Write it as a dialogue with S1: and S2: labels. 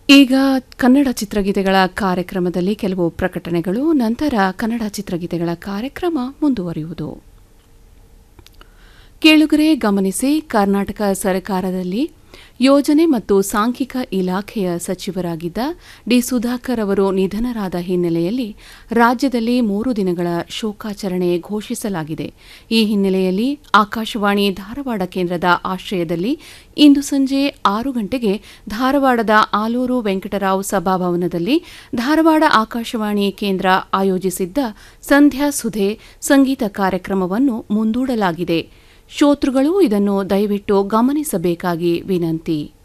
S1: ಈಗ ಕನ್ನಡ ಚಿತ್ರಗೀತೆಗಳ ಕಾರ್ಯಕ್ರಮದಲ್ಲಿ ಕೆಲವು ಪ್ರಕಟಣೆಗಳು ನಂತರ ಕನ್ನಡ ಚಿತ್ರಗೀತೆಗಳ ಕಾರ್ಯಕ್ರಮ ಮುಂದುವರಿಯುವುದು ಕೇಳುಗರೆ ಗಮನಿಸಿ ಕರ್ನಾಟಕ ಸರ್ಕಾರದಲ್ಲಿ ಯೋಜನೆ ಮತ್ತು ಸಾಂಖ್ಯಿಕ ಇಲಾಖೆಯ ಸಚಿವರಾಗಿದ್ದ ಡಿ ಸುಧಾಕರ್ ಅವರು ನಿಧನರಾದ ಹಿನ್ನೆಲೆಯಲ್ಲಿ ರಾಜ್ಯದಲ್ಲಿ ಮೂರು ದಿನಗಳ ಶೋಕಾಚರಣೆ ಘೋಷಿಸಲಾಗಿದೆ ಈ ಹಿನ್ನೆಲೆಯಲ್ಲಿ ಆಕಾಶವಾಣಿ ಧಾರವಾಡ ಕೇಂದ್ರದ ಆಶ್ರಯದಲ್ಲಿ ಇಂದು ಸಂಜೆ ಆರು ಗಂಟೆಗೆ ಧಾರವಾಡದ ಆಲೂರು ವೆಂಕಟರಾವ್ ಸಭಾಭವನದಲ್ಲಿ ಧಾರವಾಡ ಆಕಾಶವಾಣಿ ಕೇಂದ್ರ ಆಯೋಜಿಸಿದ್ದ ಸಂಧ್ಯಾ ಸುಧೆ ಸಂಗೀತ ಕಾರ್ಯಕ್ರಮವನ್ನು ಮುಂದೂಡಲಾಗಿದೆ ಶ್ರೋತೃಗಳು ಇದನ್ನು ದಯವಿಟ್ಟು ಗಮನಿಸಬೇಕಾಗಿ ವಿನಂತಿ